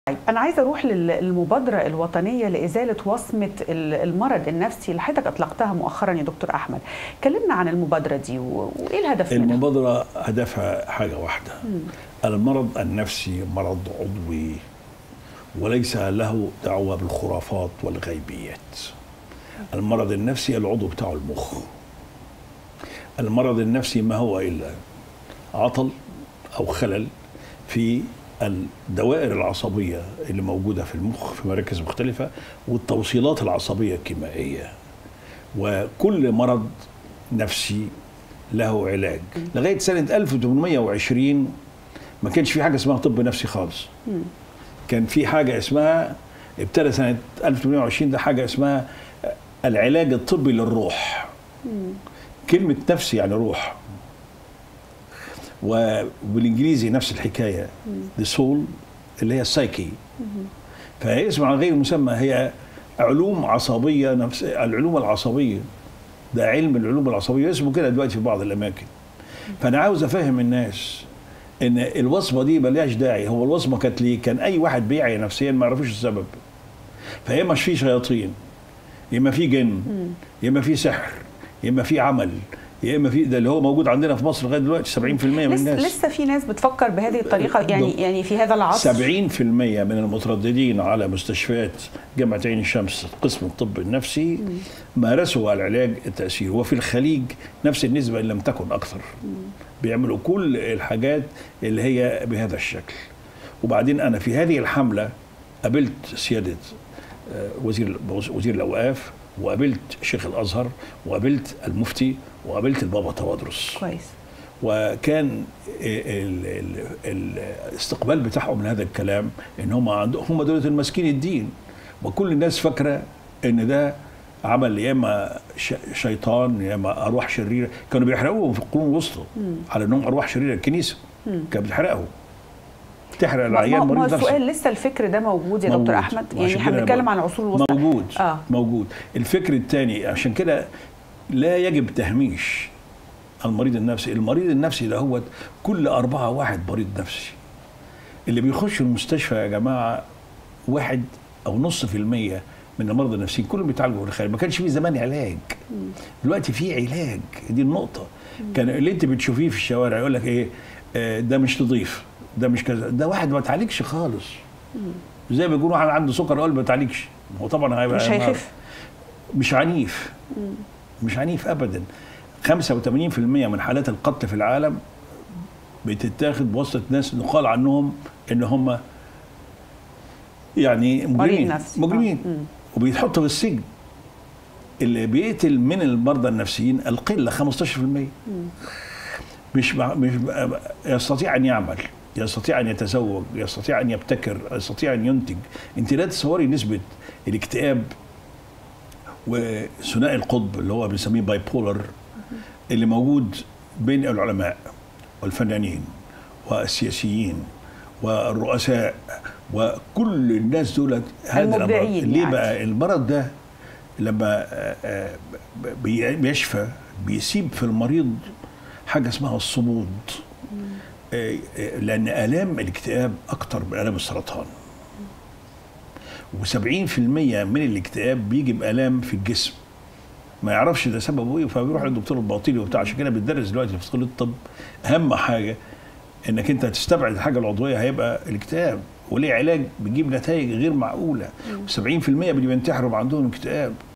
طيب أنا عايزة أروح للمبادرة الوطنية لإزالة وصمة المرض النفسي اللي حضرتك أطلقتها مؤخرا يا دكتور أحمد. كلمنا عن المبادرة دي وإيه الهدف منها؟ المبادرة هدفها حاجة واحدة. مم. المرض النفسي مرض عضوي وليس له دعوة بالخرافات والغيبيات. المرض النفسي العضو بتاعه المخ. المرض النفسي ما هو إلا عطل أو خلل في الدوائر العصبية اللي موجودة في المخ في مراكز مختلفة والتوصيلات العصبية الكيميائية وكل مرض نفسي له علاج لغاية سنة 1820 ما كانش في حاجة اسمها طب نفسي خالص كان في حاجة اسمها ابتدى سنة 1820 ده حاجة اسمها العلاج الطبي للروح كلمة نفسي يعني روح وبالانجليزي نفس الحكايه ذا سول اللي هي السايكي فهي اسم على غير مسمى هي علوم عصبيه نفس العلوم العصبيه ده علم العلوم العصبيه اسمه كده دلوقتي في بعض الاماكن فانا عاوز افهم الناس ان الوصمه دي ملهاش داعي هو الوصمه كانت ليه كان اي واحد بيعي نفسيا ما يعرفوش السبب فيا اما في شياطين يا اما في جن يا اما في سحر يا اما في عمل يا اما في ده اللي هو موجود عندنا في مصر لغايه دلوقتي 70% من الناس لسه في ناس بتفكر بهذه الطريقه يعني يعني في هذا العصر 70% من المترددين على مستشفيات جامعه عين الشمس قسم الطب النفسي مارسوا العلاج التاثيري وفي الخليج نفس النسبه ان لم تكن اكثر بيعملوا كل الحاجات اللي هي بهذا الشكل وبعدين انا في هذه الحمله قابلت سياده وزير وزير الاوقاف وقابلت شيخ الازهر وقابلت المفتي وقابلت البابا توادرس كويس وكان ال ال الاستقبال بتاعهم لهذا الكلام ان هم عندهم هم دول الماسكين الدين وكل الناس فاكره ان ده عمل يا اما شيطان يا اما ارواح شريره كانوا بيحرقوهم في القرون الوسطى على انهم ارواح شريره الكنيسه كانت بتحرقهم تحرق العيان مريض نفسه السؤال لسه الفكر ده موجود يا موجود. دكتور احمد يعني احنا بنتكلم عن العصور الوسطى موجود آه. موجود الفكر الثاني عشان كده لا يجب تهميش المريض النفسي المريض النفسي ده هو كل أربعة واحد مريض نفسي اللي بيخش المستشفى يا جماعة واحد أو نص في المية من المرضى النفسيين كلهم بيتعالجوا في الخارج ما كانش في زمان علاج دلوقتي في علاج دي النقطة كان اللي انت بتشوفيه في الشوارع يقول لك ايه آه ده مش نظيف ده مش كذا ده واحد ما اتعالجش خالص زي ما يقولوا واحد عنده سكر قلب ما اتعالجش هو طبعا هيبقى مش هيخف مش عنيف مش عنيف ابدا 85% من حالات القتل في العالم بتتاخد بواسطه ناس نقال عنهم ان هم يعني مجرمين مجرمين وبيتحطوا في السجن اللي بيقتل من المرضى النفسيين القله 15% مش مش يستطيع ان يعمل يستطيع ان يتزوج يستطيع ان يبتكر يستطيع ان ينتج انت لا تصوري نسبه الاكتئاب وثنائي القطب اللي هو بنسميه باي بولر اللي موجود بين العلماء والفنانين والسياسيين والرؤساء وكل الناس دول هذا المرض ليه بقى المرض ده لما بيشفى بيسيب في المريض حاجه اسمها الصمود لان الام الاكتئاب اكتر من الام السرطان و70% من الاكتئاب بيجي بالام في الجسم ما يعرفش ده سببه ايه فبيروح للدكتور الباطني وبتاع عشان كده بتدرس دلوقتي في كليه الطب اهم حاجه انك انت تستبعد الحاجه العضويه هيبقى الاكتئاب وليه علاج بيجيب نتائج غير معقوله و70% اللي بينتحروا عندهم اكتئاب